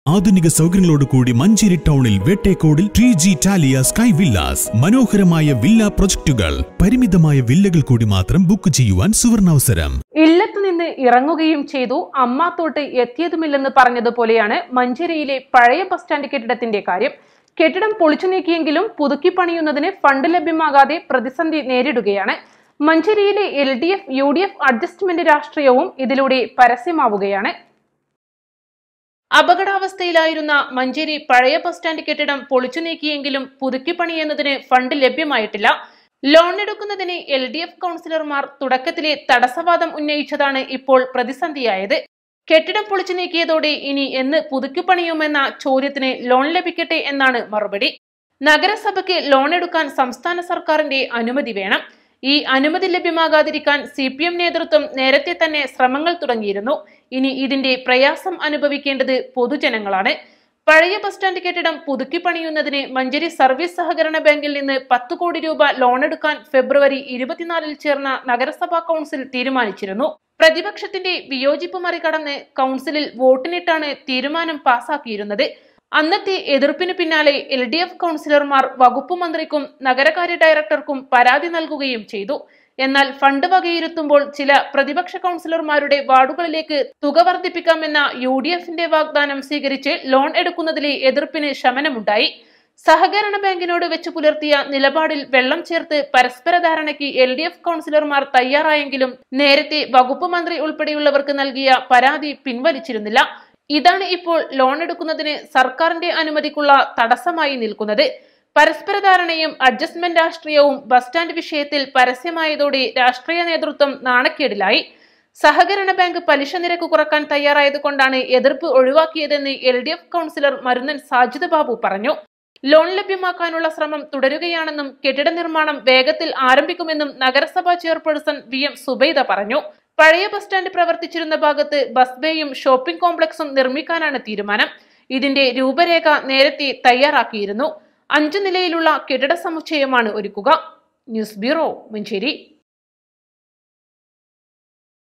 ആധുനിക സൗകര്യങ്ങളോട് കൂടി മഞ്ചേരി ടൗണിൽ വേട്ടേക്കോടിൽ T G Talia sky villas മനോഹരമായ വില്ല പ്രൊജക്ടുകൾ പരിമിതമായ വില്ലകൾ കൂടി മാത്രം ബുക്ക് ചെയ്യുവാൻ സുവർണാവസരം ഇല്ലത്ത് നിന്ന് ഇറങ്ങുകയും ചെയ്തു അമ്മാത്തോട്ട് എത്തിയതുമില്ലെന്ന് പറഞ്ഞതുപോലെയാണ് മഞ്ചേരിയിലെ പഴയ ബസ് സ്റ്റാൻഡ് കെട്ടിടത്തിന്റെ കാര്യം കെട്ടിടം പൊളിച്ചു നീക്കിയെങ്കിലും പുതുക്കി പണിയുന്നതിന് ഫണ്ട് ലഭ്യമാകാതെ പ്രതിസന്ധി നേരിടുകയാണ് മഞ്ചേരിയിലെ L D F U D F adjustment രാഷ്ട്രീയവും ഇതിലൂടെ പരസ്യമാവുകയാണ് അപകടാവസ്ഥയിലായിരുന്ന മഞ്ചേരി പഴയ ബസ് സ്റ്റാൻഡ് കെട്ടിടം പൊളിച്ചു നീക്കിയെങ്കിലും പുതുക്കി പണിയുന്നതിന് ഫണ്ട് ലഭ്യമായിട്ടില്ല ലോൺ എടുക്കുന്നതിന് എൽ ഡി എഫ് കൗൺസിലർമാർ തുടക്കത്തിലെ തടസ്സവാദം ഉന്നയിച്ചതാണ് ഇപ്പോൾ പ്രതിസന്ധിയായത് കെട്ടിടം പൊളിച്ചു നീക്കിയതോടെ ഇനി എന്ന് പുതുക്കി പണിയുമെന്ന ചോദ്യത്തിന് ലോൺ ലഭിക്കട്ടെ എന്നാണ് മറുപടി നഗരസഭയ്ക്ക് ലോൺ എടുക്കാൻ സംസ്ഥാന സർക്കാരിന്റെ അനുമതി വേണം ഈ അനുമതി ലഭ്യമാകാതിരിക്കാൻ സി പി എം നേതൃത്വം നേരത്തെ തന്നെ ശ്രമങ്ങൾ തുടങ്ങിയിരുന്നു ഇനി ഇതിന്റെ പ്രയാസം അനുഭവിക്കേണ്ടത് പൊതുജനങ്ങളാണ് പഴയ ബസ് സ്റ്റാൻഡ് കെട്ടിടം പുതുക്കി പണിയുന്നതിന് മഞ്ചേരി സർവീസ് സഹകരണ ബാങ്കിൽ നിന്ന് പത്ത് കോടി രൂപ ലോൺ എടുക്കാൻ ഫെബ്രുവരി ഇരുപത്തിനാലിൽ ചേർന്ന നഗരസഭാ കൗൺസിൽ തീരുമാനിച്ചിരുന്നു പ്രതിപക്ഷത്തിന്റെ വിയോജിപ്പ് മറികടന്ന് കൗൺസിലിൽ വോട്ടിനിട്ടാണ് തീരുമാനം പാസാക്കിയിരുന്നത് അന്നത്തെ എതിർപ്പിന് പിന്നാലെ എൽ ഡി എഫ് കൗൺസിലർമാർ വകുപ്പ് മന്ത്രിക്കും നഗരകാര്യ ഡയറക്ടർക്കും പരാതി നൽകുകയും ചെയ്തു എന്നാൽ ഫണ്ട് വകയിരുത്തുമ്പോൾ ചില പ്രതിപക്ഷ കൗൺസിലർമാരുടെ വാർഡുകളിലേക്ക് തുക വർദ്ധിപ്പിക്കാമെന്ന യു ഡി എഫിന്റെ വാഗ്ദാനം സ്വീകരിച്ച് ലോൺ എടുക്കുന്നതിലെ എതിർപ്പിന് ശമനമുണ്ടായി സഹകരണ ബാങ്കിനോട് വെച്ച് പുലർത്തിയ നിലപാടിൽ വെള്ളം ചേർത്ത് പരസ്പര ധാരണയ്ക്ക് എൽ ഡി എഫ് കൗൺസിലർമാർ തയ്യാറായെങ്കിലും നേരത്തെ വകുപ്പ് മന്ത്രി ഉൾപ്പെടെയുള്ളവർക്ക് നൽകിയ പരാതി പിൻവലിച്ചിരുന്നില്ല ഇതാണ് ഇപ്പോൾ ലോൺ എടുക്കുന്നതിന് സർക്കാരിന്റെ അനുമതിക്കുള്ള തടസ്സമായി നിൽക്കുന്നത് പരസ്പര ധാരണയും അഡ്ജസ്റ്റ്മെന്റ് രാഷ്ട്രീയവും ബസ് സ്റ്റാൻഡ് വിഷയത്തിൽ പരസ്യമായതോടെ രാഷ്ട്രീയ നേതൃത്വം നാണക്കേടിലായി സഹകരണ ബാങ്ക് പലിശ നിരക്ക് കുറക്കാൻ തയ്യാറായതുകൊണ്ടാണ് എതിർപ്പ് ഒഴിവാക്കിയതെന്ന് L D F councillor Marunnan Sajid Babu പറഞ്ഞു ലോൺ ലഭ്യമാക്കാനുള്ള ശ്രമം തുടരുകയാണെന്നും കെട്ടിട നിർമ്മാണം വേഗത്തിൽ ആരംഭിക്കുമെന്നും നഗരസഭാ ചെയർപേഴ്സൺ വി എം സുബൈദ പറഞ്ഞു പഴയ ബസ് സ്റ്റാൻഡ് പ്രവർത്തിച്ചിരുന്ന ഭാഗത്ത് ബസ് ബേയും ഷോപ്പിംഗ് കോംപ്ലക്സും നിർമ്മിക്കാനാണ് തീരുമാനം ഇതിന്റെ രൂപരേഖ നേരത്തെ തയ്യാറാക്കിയിരുന്നു അഞ്ചു നിലയിലുള്ള കെട്ടിട സമുച്ചയമാണ് ഒരുക്കുക ന്യൂസ് ബ്യൂറോ മഞ്ചേരി